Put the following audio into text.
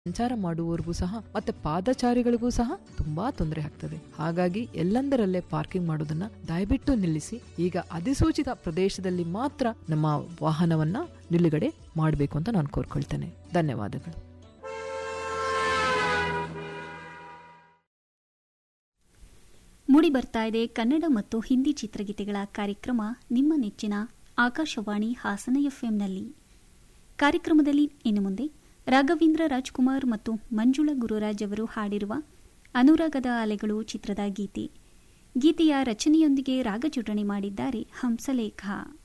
ಸಂಚಾರ ಮಾಡುವವರಿಗೂ ಸಹ ಮತ್ತೆ ಪಾದಚಾರಿಗಳಿಗೂ ಸಹ ತುಂಬಾ ತೊಂದರೆ ಆಗ್ತದೆ ಹಾಗಾಗಿ ಎಲ್ಲಂದರಲ್ಲೇ ಪಾರ್ಕಿಂಗ್ ಮಾಡೋದನ್ನ ದಯವಿಟ್ಟು ನಿಲ್ಲಿಸಿ ಈಗ ಅಧಿಸೂಚಿತ ಪ್ರದೇಶದಲ್ಲಿ ಮಾತ್ರ ನಮ್ಮ ವಾಹನವನ್ನ ನಿಲುಗಡೆ ಮಾಡಬೇಕು ಅಂತ ನಾನು ಕೋರ್ಕೊಳ್ತೇನೆ ಧನ್ಯವಾದಗಳು ಮೂಡಿ ಬರ್ತಾ ಇದೆ ಕನ್ನಡ ಮತ್ತು ಹಿಂದಿ ಚಿತ್ರಗೀತೆಗಳ ಕಾರ್ಯಕ್ರಮ ನಿಮ್ಮ ನೆಚ್ಚಿನ ಆಕಾಶವಾಣಿ ಹಾಸನ ಎಫ್ಎಂನಲ್ಲಿ ಕಾರ್ಯಕ್ರಮದಲ್ಲಿ ಇನ್ನು ಮುಂದೆ ರಾಘವೇಂದ್ರ ರಾಜ್ಕುಮಾರ್ ಮತ್ತು ಮಂಜುಳಾ ಗುರುರಾಜ್ ಅವರು ಹಾಡಿರುವ ಅನುರಾಗದ ಅಲೆಗಳು ಚಿತ್ರದ ಗೀತೆ ಗೀತೆಯ ರಚನೆಯೊಂದಿಗೆ ರಾಗಜೋಡಣೆ ಮಾಡಿದ್ದಾರೆ ಹಂಸಲೇಖ